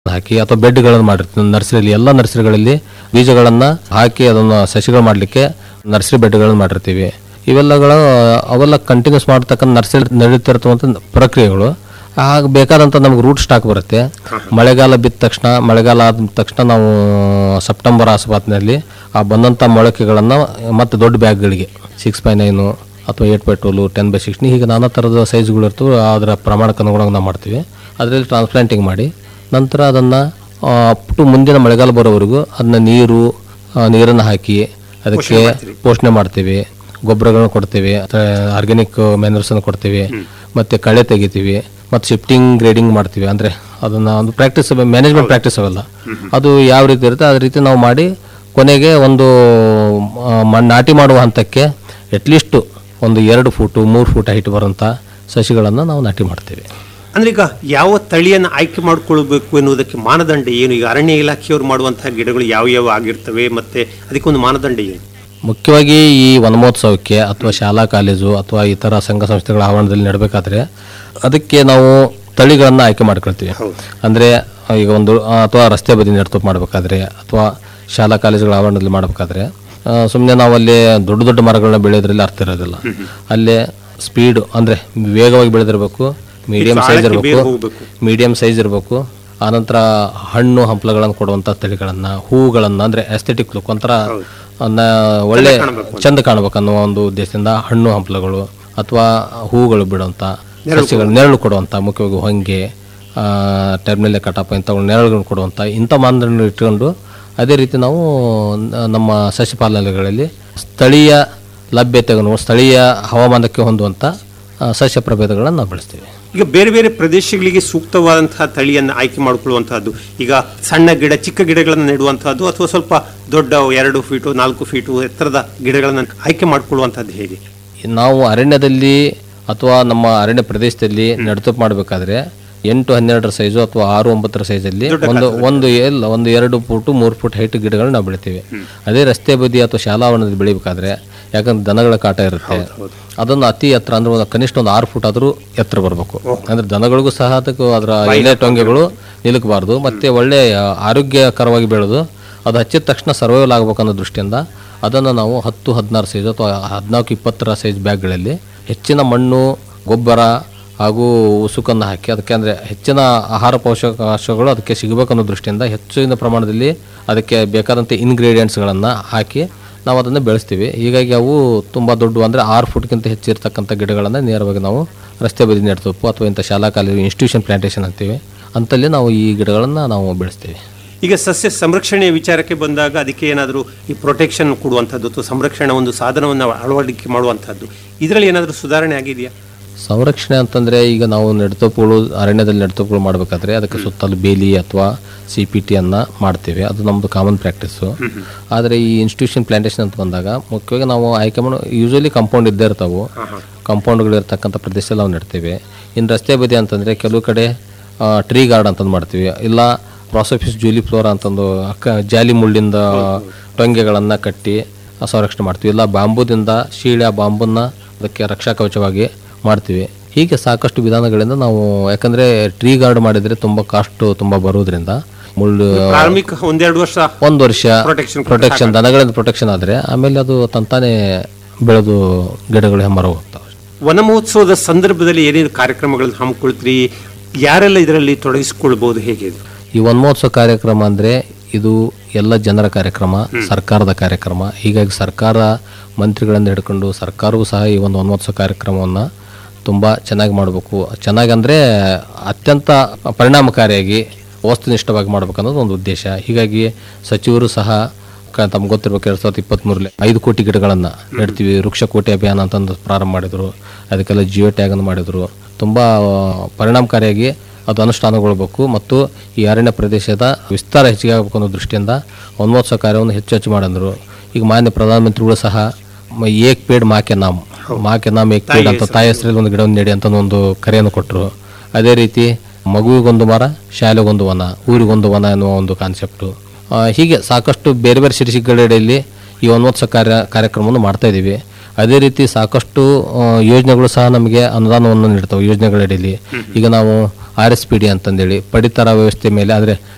ಹಾಕಿ ಅಥವಾ ಬೆಡ್ಗಳನ್ನು ಮಾಡಿರ್ತೀವಿ ನರ್ಸರಿಯಲ್ಲಿ ಎಲ್ಲ ನರ್ಸರಿಗಳಲ್ಲಿ ಬೀಜಗಳನ್ನು ಹಾಕಿ ಅದನ್ನು ಸಸಿಗಳು ಮಾಡಲಿಕ್ಕೆ ನರ್ಸರಿ ಬೆಡ್ಗಳನ್ನು ಮಾಡಿರ್ತೀವಿ ಇವೆಲ್ಲಗಳು ಅವೆಲ್ಲ ಕಂಟಿನ್ಯೂಸ್ ಮಾಡ್ತಕ್ಕಂಥ ನರ್ಸರಿ ನಡೀತಿರ್ತಕ್ಕಂಥ ಪ್ರಕ್ರಿಯೆಗಳು ಆಗ ಬೇಕಾದಂಥ ನಮ್ಗೆ ರೂಟ್ ಸ್ಟಾಕ್ ಬರುತ್ತೆ ಮಳೆಗಾಲ ಬಿದ್ದ ತಕ್ಷಣ ಮಳೆಗಾಲ ಆದ ತಕ್ಷಣ ನಾವು ಸೆಪ್ಟೆಂಬರ್ ಆಸುಪಾತಿನಲ್ಲಿ ಆ ಬಂದಂಥ ಮೊಳಕೆಗಳನ್ನು ಮತ್ತೆ ದೊಡ್ಡ ಬ್ಯಾಗ್ಗಳಿಗೆ ಸಿಕ್ಸ್ ಬೈ ನೈನು ಅಥವಾ eight by twelve ten by sixteen ಹೀಗೆ ನಾನಾ ಥರದ ಸೈಜ್ಗಳು ಇರ್ತವೆ ಅದರ ಪ್ರಮಾಣಕ್ಕೆ ಅನುಗುಣವಾಗಿ ನಾವು ಮಾಡ್ತೀವಿ ಅದರಲ್ಲಿ ಟ್ರಾನ್ಸ್ಪ್ಲಾಂಟಿಂಗ್ ಮಾಡಿ ನಂತರ ಅದನ್ನು ಅಪ್ ಟು ಮುಂದಿನ ಮಳೆಗಾಲ ಬರೋವರೆಗೂ ಅದನ್ನ ನೀರು ಆ, ನೀರನ್ನು ಹಾಕಿ ಅದಕ್ಕೆ ಪೋಷಣೆ ಮಾಡ್ತೀವಿ ಗೊಬ್ಬರಗಳನ್ನ ಕೊಡ್ತೀವಿ ಆರ್ಗ್ಯಾನಿಕ್ ಮ್ಯಾನ್ಯೂರ್ಸನ್ನು ಕೊಡ್ತೀವಿ ಮತ್ತು ಕಳೆ ತೆಗಿತೀವಿ ಮತ್ತು ಶಿಫ್ಟಿಂಗ್ ಗ್ರೇಡಿಂಗ್ ಮಾಡ್ತೀವಿ ಅಂದರೆ ಅದನ್ನು ಒಂದು ಪ್ರಾಕ್ಟೀಸ್ ಮ್ಯಾನೇಜ್ಮೆಂಟ್ ಪ್ರಾಕ್ಟೀಸ್ ಅವೆಲ್ಲ ಅದು ಯಾವ ರೀತಿ ಇರುತ್ತೆ ಅದೇ ರೀತಿ ನಾವು ಮಾಡಿ ಕೊನೆಗೆ ಒಂದು ಆ, ಮ- ನಾಟಿ ಮಾಡುವ ಹಂತಕ್ಕೆ ಅಟ್ಲೀಸ್ಟು ಒಂದು ಎರಡು ಫೂಟು ಮೂರು ಫೂಟ್ ಹೈಟ್ ಬರೋಂಥ ಸಸಿಗಳನ್ನು ನಾವು ನಾಟಿ ಮಾಡ್ತೀವಿ ಅಂದ್ರೆ ಈಗ ಯಾವ ತಳಿಯನ್ನು ಆಯ್ಕೆ ಮಾಡಿಕೊಳ್ಬೇಕು ಎನ್ನುವುದಕ್ಕೆ ಮಾನದಂಡ ಏನು ಈಗ ಅರಣ್ಯ ಇಲಾಖೆಯವರು ಮಾಡುವಂತಹ ಗಿಡಗಳು ಯಾವ ಯಾವ ಆಗಿರ್ತವೆ ಮತ್ತೆ ಅದಕ್ಕೊಂದು ಮಾನದಂಡ ಏನು ಮುಖ್ಯವಾಗಿ ಈ ವನಮಹೋತ್ಸವಕ್ಕೆ ಅಥವಾ ಶಾಲಾ ಕಾಲೇಜು ಅಥವಾ ಇತರ ಸಂಘ ಸಂಸ್ಥೆಗಳ ಆವರಣದಲ್ಲಿ ನಡಬೇಕಾದ್ರೆ ಅದಕ್ಕೆ ನಾವು ತಳಿಗಳನ್ನು ಆಯ್ಕೆ ಮಾಡ್ಕೊಳ್ತೀವಿ ಅಂದರೆ ಈಗ ಒಂದು ಆ, ಅಥವಾ ರಸ್ತೆ ಬದಿ ನೆಡ್ತೋಪ್ ಮಾಡಬೇಕಾದ್ರೆ ಅಥವಾ ಶಾಲಾ ಕಾಲೇಜುಗಳ ಆವರಣದಲ್ಲಿ ಮಾಡಬೇಕಾದ್ರೆ ಸುಮ್ಮನೆ ನಾವು ಅಲ್ಲಿ ದೊಡ್ಡ ದೊಡ್ಡ ಮರಗಳನ್ನ ಬೆಳೆಯೋದ್ರಲ್ಲಿ ಅರ್ಥ ಇರೋದಿಲ್ಲ ಅಲ್ಲೇ ಸ್ಪೀಡ್ ಅಂದರೆ ವೇಗವಾಗಿ ಬೆಳೆದಿರಬೇಕು ಮೀಡಿಯಂ ಸೈಜ್ ಇರಬೇಕು ಮೀಡಿಯಂ ಸೈಜ್ ಇರಬೇಕು ಆನಂತರ ಹಣ್ಣು ಹಂಪಲಗಳನ್ನು ಕೊಡುವಂಥ ತಳಿಗಳನ್ನು ಹೂಗಳನ್ನು ಅಂದರೆ ಎಸ್ಥೆಟಿಕ್ ಲುಕ್ ಒಂಥರ ಅನ್ನ ಒಳ್ಳೆ ಚಂದ ಕಾಣಬೇಕು ಅನ್ನುವ ಒಂದು ಉದ್ದೇಶದಿಂದ ಹಣ್ಣು ಹಂಪಲಗಳು ಅಥವಾ ಹೂಗಳು ಬಿಡುವಂಥ ಸಸ್ಯಗಳು ನೆರಳು ಕೊಡುವಂಥ ಮುಖ್ಯವಾಗಿ ಹೊಂಗೆ ಟರ್ಮಿನಲ್ ಕಟಾಪ ಇಂಥವು ನೆರಳುಗಳನ್ನು ಕೊಡುವಂಥ ಇಂಥ ಮಾನದಂಡ ಇಟ್ಕೊಂಡು ಅದೇ ರೀತಿ ನಾವು ನ- ನಮ್ಮ ಸಸ್ಯಪಾಲನೆಗಳಲ್ಲಿ ಸ್ಥಳೀಯ ಲಭ್ಯತೆಗಳನ್ನು ಸ್ಥಳೀಯ ಹವಾಮಾನಕ್ಕೆ ಹೊಂದುವಂಥ ಆ, ಸಸ್ಯ ಪ್ರಭೇದಗಳನ್ನು ನಾವು ಬೆಳೆಸ್ತೀವಿ ಈಗ ಬೇರೆ ಬೇರೆ ಪ್ರದೇಶಗಳಿಗೆ ಸೂಕ್ತವಾದಂತಹ ತಳಿಯನ್ನು ಆಯ್ಕೆ ಮಾಡಿಕೊಳ್ಳುವಂತಹದ್ದು ಈಗ ಸಣ್ಣ ಗಿಡ ಚಿಕ್ಕ ಗಿಡಗಳನ್ನು ನೆಡುವಂತಹದ್ದು ಅಥವಾ ಸ್ವಲ್ಪ ದೊಡ್ಡ ಎರಡು ಫೀಟು ನಾಲ್ಕು ಫೀಟು ಎತ್ತರದ ಗಿಡಗಳನ್ನು ಆಯ್ಕೆ ಮಾಡಿಕೊಳ್ಳುವಂತಹದ್ದು ಹೇಗೆ ನಾವು ಅರಣ್ಯದಲ್ಲಿ ಅಥವಾ ನಮ್ಮ ಅರಣ್ಯ ಪ್ರದೇಶದಲ್ಲಿ ನಡತೋಪ್ ಮಾಡಬೇಕಾದ್ರೆ ಎಂಟು ಹನ್ನೆರಡರ ಸೈಜು ಅಥವಾ ಆರು ಒಂಬತ್ತರ ಸೈಜಲ್ಲಿ ಒಂದು ಒಂದು ಎಲ್ಲ ಒಂದು ಎರಡು ಫುಟು ಮೂರು ಫುಟ್ ಹೈಟ್ ಗಿಡಗಳನ್ನ ನಾವು ಬೆಳಿತೀವಿ ಅದೇ ರಸ್ತೆ ಬದಿ ಅಥವಾ ಶಾಲಾ ಆವರಣದಲ್ಲಿ ಬೆಳಿಬೇಕಾದ್ರೆ ಯಾಕಂದ್ರೆ ದನಗಳ ಕಾಟ ಇರುತ್ತೆ ಅದನ್ನು ಅತಿ ಎತ್ತರ ಅಂದ್ರೆ ಒಂದು ಕನಿಷ್ಠ ಒಂದು ಆರು ಫುಟ್ ಆದರೂ ಎತ್ತರ ಬರಬೇಕು ಅಂದ್ರೆ ದನಗಳಿಗೂ ಸಹ ಅದಕ್ಕೆ ಅದರ ಎಲೆ ಟೊಂಗೆಗಳು ನಿಲುಕಬಾರ್ದು ಮತ್ತೆ ಒಳ್ಳೆ ಆರೋಗ್ಯಕರವಾಗಿ ಬೆಳೆದು ಅದು ಹಚ್ಚಿದ ತಕ್ಷಣ ಸರ್ವೈವಲ್ ಆಗ್ಬೇಕು ಅನ್ನೋ ದೃಷ್ಟಿಯಿಂದ ಅದನ್ನು ನಾವು ಹತ್ತು ಹದಿನಾರು ಸೈಜ್ ಅಥವಾ ಹದಿನಾಲ್ಕು ಇಪ್ಪತ್ತರ ಸೈಜ್ ಬ್ಯಾಗ್ಗಳಲ್ಲಿ ಹೆಚ್ಚಿನ ಮಣ್ಣು ಗೊಬ್ಬರ ಹಾಗೂ ಉಸುಕನ್ನು ಹಾಕಿ ಅದಕ್ಕೆ ಅಂದರೆ ಹೆಚ್ಚಿನ ಆಹಾರ ಪೋಷಕಾಂಶಗಳು ಅದಕ್ಕೆ ಸಿಗಬೇಕು ಅನ್ನೋ ದೃಷ್ಟಿಯಿಂದ ಹೆಚ್ಚಿನ ಪ್ರಮಾಣದಲ್ಲಿ ಅದಕ್ಕೆ ಬೇಕಾದಂಥ ಇಂಗ್ರೀಡಿಯೆಂಟ್ಸ್ಗಳನ್ನು ಹಾಕಿ ನಾವು ಅದನ್ನು ಬೆಳೆಸ್ತೀವಿ ಹೀಗಾಗಿ ಅವು ತುಂಬ ದೊಡ್ಡ ಅಂದರೆ ಆರು ಫುಟ್ಗಿಂತ ಹೆಚ್ಚಿರ್ತಕ್ಕಂಥ ಗಿಡಗಳನ್ನು ನೇರವಾಗಿ ನಾವು ರಸ್ತೆ ಬದಿ ನೆಡ್ತಪ್ಪು ಅಥವಾ ಇಂಥ ಶಾಲಾ ಕಾಲೇಜು ಇನ್ಸ್ಟಿಟ್ಯೂಷನ್ ಪ್ಲಾಂಟೇಶನ್ ಅಂತೀವಿ ಅಂತಲ್ಲಿ ನಾವು ಈ ಗಿಡಗಳನ್ನು ನಾವು ಬೆಳೆಸ್ತೀವಿ ಈಗ ಸಸ್ಯ ಸಂರಕ್ಷಣೆಯ ವಿಚಾರಕ್ಕೆ ಬಂದಾಗ ಅದಕ್ಕೆ ಏನಾದರೂ ಈ ಪ್ರೊಟೆಕ್ಷನ್ ಕೊಡುವಂಥದ್ದು ಅಥವಾ ಸಂರಕ್ಷಣಾ ಒಂದು ಸಾಧನವನ್ನು ಅಳವಡಿಕೆ ಮಾಡುವಂಥದ್ದು ಇದರಲ್ಲಿ ಏನಾದರೂ ಸುಧಾರಣೆ ಆಗಿದೆಯಾ ಸಂರಕ್ಷಣೆ ಅಂತಂದರೆ ಈಗ ನಾವು ನೆಡ್ತೋಪುಗಳು ಅರಣ್ಯದಲ್ಲಿ ನೆಡ್ತೋಪುಗಳು ಮಾಡಬೇಕಾದ್ರೆ ಅದಕ್ಕೆ ಸುತ್ತಲೂ ಬೇಲಿ ಅಥವಾ ಸಿ ಪಿ ಟಿಯನ್ನು ಮಾಡ್ತೇವೆ ಅದು ನಮ್ಮದು ಕಾಮನ್ ಪ್ರಾಕ್ಟೀಸು ಆದರೆ ಈ ಇನ್ಸ್ಟಿಟ್ಯೂಷನ್ ಪ್ಲಾಂಟೇಶನ್ ಅಂತ ಬಂದಾಗ ಮುಖ್ಯವಾಗಿ ನಾವು ಆಯ್ಕೆ ಮಾಡೋ ಯೂಶಲಿ ಕಾಂಪೌಂಡ್ ಇದ್ದೇ ಇರ್ತಾವೆ ಕಾಂಪೌಂಡ್ಗಳು ಇರ್ತಕ್ಕಂಥ ಪ್ರದೇಶದಲ್ಲಿ ನಾವು ನೆಡ್ತೇವೆ ಇನ್ನು ರಸ್ತೆ ಬದಿ ಅಂತಂದರೆ ಕೆಲವು ಕಡೆ ಟ್ರೀ ಗಾರ್ಡ್ ಅಂತಂದು ಮಾಡ್ತೀವಿ ಇಲ್ಲ ಪ್ರಾಸೋಫಿಸ್ ಜೂಲಿ ಫ್ಲೋರಾ ಅಂತಂದು ಅಕ್ಕ ಜಾಲಿ ಮುಳ್ಳಿಂದ ಟೊಂಗೆಗಳನ್ನು ಕಟ್ಟಿ ಸಂರಕ್ಷಣೆ ಮಾಡ್ತೀವಿ ಇಲ್ಲ ಬಾಂಬುದಿಂದ ಶೀಳೆ ಆ ಬಾಂಬನ್ನ ಅದಕ್ಕೆ ರಕ್ಷಾ ಕವಚವಾಗಿ ಮಾಡ್ತೀವಿ ಹೀಗೆ ಸಾಕಷ್ಟು ವಿಧಾನಗಳಿಂದ ನಾವು ಯಾಕಂದರೆ ಟ್ರೀ ಗಾರ್ಡ್ ಮಾಡಿದರೆ ತುಂಬ ಕಾಸ್ಟ್ ತುಂಬ ಬರೋದ್ರಿಂದ ಮುಳ್ಳು ಪ್ರಾರಂಭಿಕ ಒಂದೆರಡು ವರ್ಷ ಒಂದು ವರ್ಷ Protection ಪ್ರೊಟೆಕ್ಷನ್ ದನಗಳಿಂದ ಪ್ರೊಟೆಕ್ಷನ್ ಆದರೆ ಆಮೇಲೆ ಅದು ತಂತಾನೆ ಬೆಳೆದು ಗಿಡಗಳು ಹೆಮ್ಮರ ಹೋಗ್ತವೆ ವನ ಮಹೋತ್ಸವದ ಸಂದರ್ಭದಲ್ಲಿ ಏನೇನು ಕಾರ್ಯಕ್ರಮಗಳನ್ನು ಹಮ್ಮಿಕೊಳ್ತೀರಿ ಯಾರೆಲ್ಲ ಇದರಲ್ಲಿ ತೊಡಗಿಸಿಕೊಳ್ಬಹುದು ಹೇಗೆ ಇದು? ಈ ವನ್ಮಹೋತ್ಸವ ಕಾರ್ಯಕ್ರಮ ಅಂದರೆ ಇದು ಎಲ್ಲ ಜನರ ಕಾರ್ಯಕ್ರಮ ಸರ್ಕಾರದ ಕಾರ್ಯಕ್ರಮ ಹೀಗಾಗಿ ಸರ್ಕಾರ ಮಂತ್ರಿಗಳನ್ನು ಹಿಡ್ಕೊಂಡು ಸರ್ಕಾರವೂ ಸಹ ಈ ಒಂದು ವನ್ಮಹೋತ್ಸವ ಕಾರ್ಯಕ್ರಮವನ್ನು ತುಂಬ ಚೆನ್ನಾಗಿ ಮಾಡಬೇಕು ಚೆನ್ನಾಗಿ ಅಂದರೆ ಅತ್ಯಂತ ಪರಿಣಾಮಕಾರಿಯಾಗಿ ವಸ್ತುನಿಷ್ಠವಾಗಿ ಮಾಡ್ಬೇಕು ಅನ್ನೋದು ಒಂದು ಉದ್ದೇಶ ಹೀಗಾಗಿ ಸಚಿವರು ಸಹ ಕ ತಮ್ಗೆ ಗೊತ್ತಿರ್ಬೇಕು ಎರಡು ಸಾವಿರದ ಇಪ್ಪತ್ತ್ಮೂರರಲ್ಲಿ ಐದು ಕೋಟಿ ಗಿಡಗಳನ್ನು ನೆಡ್ತೀವಿ ವೃಕ್ಷ ಕೋಟಿ ಅಭಿಯಾನ ಅಂತಂದು ಪ್ರಾರಂಭ ಮಾಡಿದರು ಅದಕ್ಕೆಲ್ಲ ಜಿಯೋ ಟ್ಯಾಗನ್ನು ಮಾಡಿದರು ತುಂಬ ಪರಿಣಾಮಕಾರಿಯಾಗಿ ಅದು ಅನುಷ್ಠಾನಗೊಳ್ಬೇಕು ಮತ್ತು ಈ ಅರಣ್ಯ ಪ್ರದೇಶದ ವಿಸ್ತಾರ ಹೆಚ್ಚಿಗೆ ಆಗಬೇಕು ಅನ್ನೋ ದೃಷ್ಟಿಯಿಂದ ವನಮಹೋತ್ಸವ ಕಾರ್ಯವನ್ನು ಹೆಚ್ಚು ಹೆಚ್ಚು ಮಾಡಂದರು ಈಗ ಮಾನ್ಯ ಪ್ರಧಾನಮಂತ್ರಿಗಳು ಸಹ ಮ- ಏಕ್ ಪೇಡ್ ಮಾಕೆ ನಾಮ್ ಮಾಕೆ ನಾಮ್ ಏಕ್ ಪೇಡ್ ಅಂತ ತಾಯಿ ಹೆಸರಲ್ಲಿ ಒಂದು ಗಿಡವನ್ನು ನೆಡಿ ಅಂತ ಒಂದು ಕರೆಯನ್ನು ಕೊಟ್ಟರು ಅದೇ ರೀತಿ ಮಗುವಿಗೊಂದು ಮರ ಶಾಲೆಗೊಂದು ವನ ಊರಿಗೊಂದು ವನ ಎನ್ನುವ ಒಂದು ಕಾನ್ಸೆಪ್ಟು ಆ, ಹೀಗೆ ಸಾಕಷ್ಟು ಬೇರೆ ಬೇರೆ ಸಿರಿಸಿಗಳೆಡೆಯಲ್ಲಿ ಈ ವನೋತ್ಸವ ಕಾರ್ಯ ಕಾರ್ಯಕ್ರಮವನ್ನು ಮಾಡ್ತಾ ಇದ್ದೀವಿ ಅದೇ ರೀತಿ ಸಾಕಷ್ಟು ಆ, ಯೋಜನೆಗಳು ಸಹ ನಮಗೆ ಅನುದಾನವನ್ನು ನೀಡ್ತವೆ ಯೋಜನೆಗಳಡಿಯಲ್ಲಿ ಈಗ ನಾವು ಆರ್ ಎಸ್ ಪಿ ಡಿ ಅಂತಂದೇಳಿ ಪಡಿತರ ವ್ಯವಸ್ಥೆ ಮೇಲೆ ಆದರೆ